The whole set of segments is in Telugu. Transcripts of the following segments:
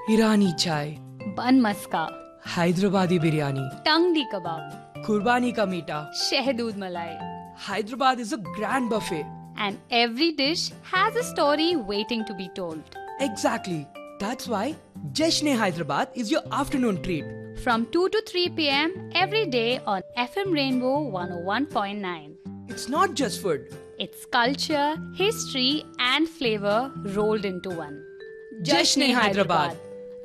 ईरानी चाय बन मस्का हैदराबादी बिरयानी टंगडी कबाब कुर्बानी का मीठा शहदूद मलाई Hyderabad is a grand buffet. and every dish has a story waiting to be told. Exactly. That's why Jeshne Hyderabad is your afternoon treat. From 2 to 3 pm every day on FM Rainbow 101.9. It's not just food. It's culture, history, and flavor rolled into one. Jashn-e Hyderabad.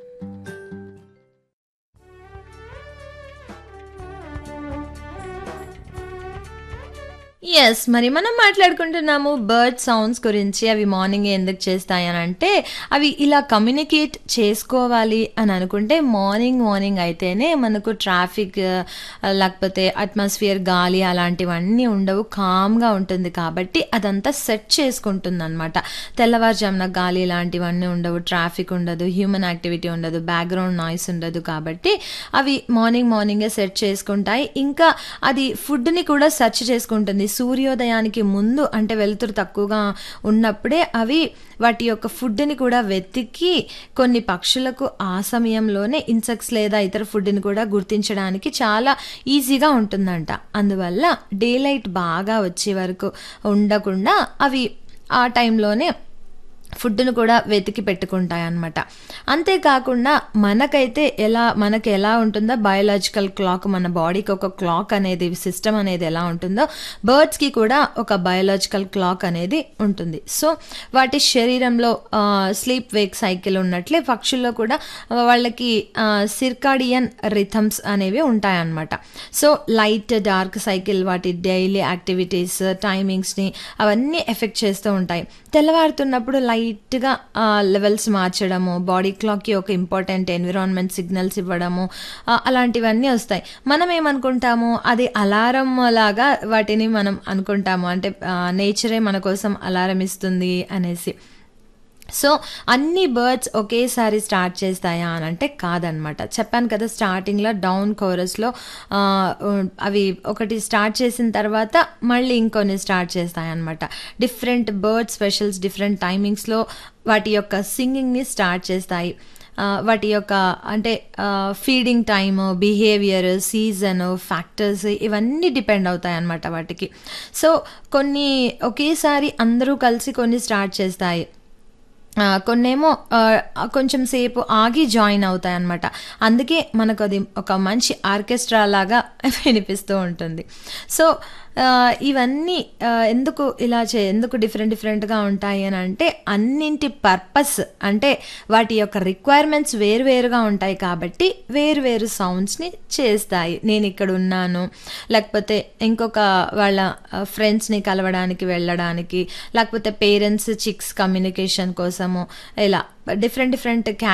Yes మరి మనం మాట్లాడుకుంటున్నాము బర్డ్ సౌండ్స్ గురించి అవి మార్నింగ్ ఎందుకు చేస్తాయి అని అంటే అవి ఇలా కమ్యూనికేట్ చేసుకోవాలి అని అనుకుంటే మార్నింగ్ మార్నింగ్ అయితేనే మనకు ట్రాఫిక్ లేకపోతే అట్మాస్ఫియర్ గాలి అలాంటివన్నీ ఉండవు కామ్గా ఉంటుంది కాబట్టి అదంతా సెట్ చేసుకుంటుంది అనమాట తెల్లవారుజామున గాలి ఇలాంటివన్నీ ఉండవు ట్రాఫిక్ ఉండదు హ్యూమన్ యాక్టివిటీ ఉండదు బ్యాక్గ్రౌండ్ నాయిస్ ఉండదు కాబట్టి అవి మార్నింగ్ మార్నింగే సెట్ చేసుకుంటాయి ఇంకా అది ఫుడ్ని కూడా సెర్చ్ చేసుకుంటుంది సూర్యోదయానికి ముందు అంటే వెలుతురు తక్కువగా ఉన్నప్పుడే అవి వాటి యొక్క ఫుడ్ని కూడా వెతికి కొన్ని పక్షులకు ఆ సమయంలోనే ఇన్సెక్ట్స్ లేదా ఇతర ఫుడ్ని కూడా గుర్తించడానికి చాలా ఈజీగా ఉంటుందంట అందువల్ల డే లైట్ బాగా వచ్చే వరకు ఉండకుండా అవి ఆ టైంలోనే ఫుడ్ను కూడా వెతికి పెట్టుకుంటాయి అన్నమాట అంతేకాకుండా మనకైతే ఎలా మనకి ఎలా ఉంటుందో బయోలాజికల్ క్లాక్ మన బాడీకి ఒక క్లాక్ అనేది సిస్టమ్ అనేది ఎలా ఉంటుందో బర్డ్స్కి కూడా ఒక బయోలాజికల్ క్లాక్ అనేది ఉంటుంది సో వాటి శరీరంలో స్లీప్ వేక్ సైకిల్ ఉన్నట్లే పక్షుల్లో కూడా వాళ్ళకి సిర్కాడియన్ రిథమ్స్ అనేవి ఉంటాయన్నమాట సో లైట్ డార్క్ సైకిల్ వాటి డైలీ యాక్టివిటీస్ టైమింగ్స్ని అవన్నీ ఎఫెక్ట్ చేస్తూ ఉంటాయి తెల్లవారుతున్నప్పుడు లైట్గా లెవెల్స్ మార్చడము బాడీ క్లాక్కి ఒక ఇంపార్టెంట్ ఎన్విరాన్మెంట్ సిగ్నల్స్ ఇవ్వడము ఆ, అలాంటివన్నీ వస్తాయి మనం ఏమనుకుంటాము అది అలారం లాగా వాటిని మనం అనుకుంటాము అంటే నేచరే మన కోసం అలారం ఇస్తుంది అనేసి సో అన్ని బర్డ్స్ ఒకేసారి స్టార్ట్ చేస్తాయా అని అంటే కాదనమాట చెప్పాను కదా స్టార్టింగ్లో డౌన్ కోరస్లో అవి ఒకటి స్టార్ట్ చేసిన తర్వాత మళ్ళీ ఇంకొన్ని స్టార్ట్ చేస్తాయి అనమాట డిఫరెంట్ బర్డ్ స్పెషల్స్ డిఫరెంట్ టైమింగ్స్లో వాటి యొక్క సింగింగ్ని స్టార్ట్ చేస్తాయి ఆ, వాటి యొక్క అంటే feeding time behaviour season factors ఇవన్నీ డిపెండ్ అవుతాయి అన్నమాట వాటికి సో కొన్ని ఒకేసారి అందరూ కలిసి కొన్ని స్టార్ట్ చేస్తాయి ఆ, కొన్నేమో ఆ, కొంచెం సేపు ఆగి జాయిన్ అవుతాయి అనమాట అందుకే మనకు అది ఒక మంచి ఆర్కెస్ట్రా లాగా వినిపిస్తూ ఉంటుంది సో ఆ, ఇవన్నీ ఆ, ఎందుకు ఇలా చే ఎందుకు డిఫరెంట్ డిఫరెంట్గా ఉంటాయి అని అంటే అన్నింటి పర్పస్ అంటే వాటి యొక్క రిక్వైర్మెంట్స్ వేరువేరుగా ఉంటాయి కాబట్టి వేరు వేరు సౌండ్స్ని చేస్తాయి నేను ఇక్కడ ఉన్నాను లేకపోతే ఇంకొక వాళ్ళ ఫ్రెండ్స్ని కలవడానికి వెళ్ళడానికి లేకపోతే పేరెంట్స్ చిక్స్ కమ్యూనికేషన్ కోసము ఇలా డిఫరెంట్ డిఫరెంట్